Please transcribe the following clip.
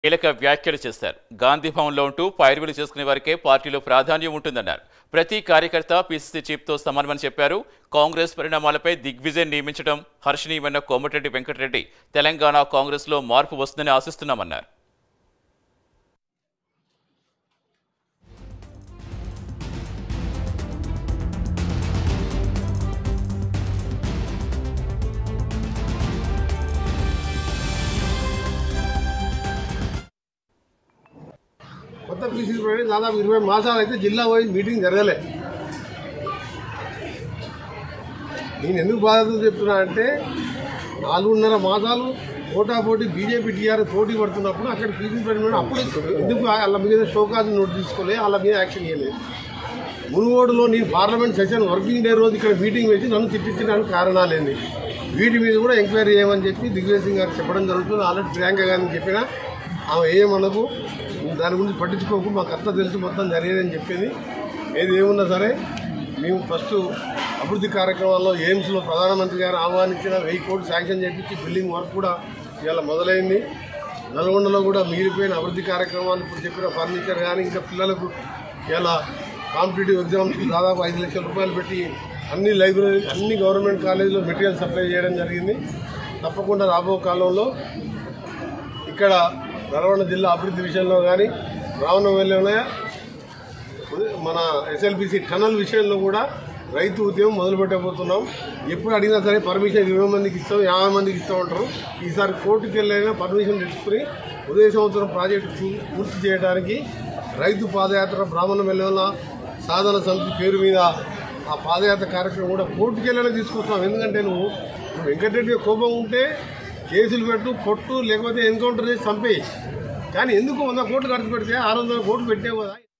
కీలక వ్యాఖ్యలు చేశారు గాంధీ భవన్లో ఉంటూ పైరువులు చేసుకునే వారికే పార్టీలో ప్రాధాన్యం ఉంటుందన్నారు ప్రతి కార్యకర్త పీసీసీ చీఫ్తో సమానమని చెప్పారు కాంగ్రెస్ పరిణామాలపై దిగ్విజయ్ నియమించడం హర్షణీయమైన కోమటిరెడ్డి వెంకటరెడ్డి తెలంగాణ కాంగ్రెస్లో మార్పు వస్తుందని ఆశిస్తున్నామన్నారు కొత్త పీసీ ప్రకటన దాదాపు ఇరవై మాసాలు అయితే జిల్లా పోయి మీటింగ్ జరగలే నేను ఎందుకు బాధ్యతలు చెప్తున్నా అంటే నాలుగున్నర మాసాలు పోటాపోటీ బీజేపీ టీఆర్ పోటీ పడుతున్నప్పుడు అక్కడ పీసీ ప్రకటన అప్పుడు ఎందుకు వాళ్ళ మీద షోకాజ్ నోట్ తీసుకోలే వాళ్ళ మీద యాక్షన్ చేయలేదు మునుగోడులో నేను పార్లమెంట్ సెషన్ వర్కింగ్ డే రోజు ఇక్కడ మీటింగ్ వేసి నన్ను తిట్టించడానికి కారణాలేంది వీటి మీద కూడా ఎంక్వైరీ చేయమని చెప్పి దిగ్విజయ్ సింగ్ గారు చెప్పడం జరుగుతుంది ఆల్రెడీ ప్రియాంక గారిని చెప్పినా ఆమె ఏమనకు దాని గురించి పట్టించుకోకు మాకు అంతా తెలుసు మొత్తం జరిగేదని చెప్పింది ఏది ఏమున్నా సరే మేము ఫస్ట్ అభివృద్ధి కార్యక్రమాల్లో ఎయిమ్స్లో ప్రధానమంత్రి గారు ఆహ్వానించిన వెయ్యి కోట్లు శాంక్షన్ చేపించి బిల్డింగ్ వర్క్ కూడా ఇవాళ మొదలైంది నల్గొండలో కూడా మిగిలిపోయిన అభివృద్ధి కార్యక్రమాలు ఇప్పుడు చెప్పిన ఫర్నిచర్ కానీ ఇంకా పిల్లలకు ఇలా కాంపిటేటివ్ ఎగ్జామ్స్ దాదాపు ఐదు లక్షల రూపాయలు పెట్టి అన్ని లైబ్రరీ అన్ని గవర్నమెంట్ కాలేజీలో మెటీరియల్ సప్లై చేయడం జరిగింది తప్పకుండా రాబో కాలంలో ఇక్కడ నల్గొండ జిల్లా అభివృద్ధి విషయంలో కానీ రావణ వెళ్ళే మన ఎస్ఎల్బిసి టనల్ విషయంలో కూడా రైతు ఉద్యమం మొదలు పెట్టబోతున్నాం ఎప్పుడు అడిగినా సరే పర్మిషన్ ఇరవై మందికి ఇస్తాం యాభై మందికి ఇస్తాం అంటారు ఈసారి కోర్టుకి వెళ్ళైనా పర్మిషన్ తీసుకుని ఉదయ సంవత్సరం ప్రాజెక్టు పూ- పూర్తి చేయడానికి రైతు పాదయాత్ర బ్రాహ్మణ వెల్లెల సాధన సమితి పేరు మీద ఆ పాదయాత్ర కార్యక్రమం కూడా కోర్టుకి వెళ్ళైనా తీసుకొస్తాం ఎందుకంటే నువ్వు నువ్వు వెంకటరెడ్డి కోపం ఉంటే కేసులు పెట్టు కొట్టు లేకపోతే ఎన్కౌంటర్ చేసి చంపేయి కానీ ఎందుకు వంద కోట్లు ఖర్చు పెడితే ఆరు వందల కోట్లు పెట్టావు కదా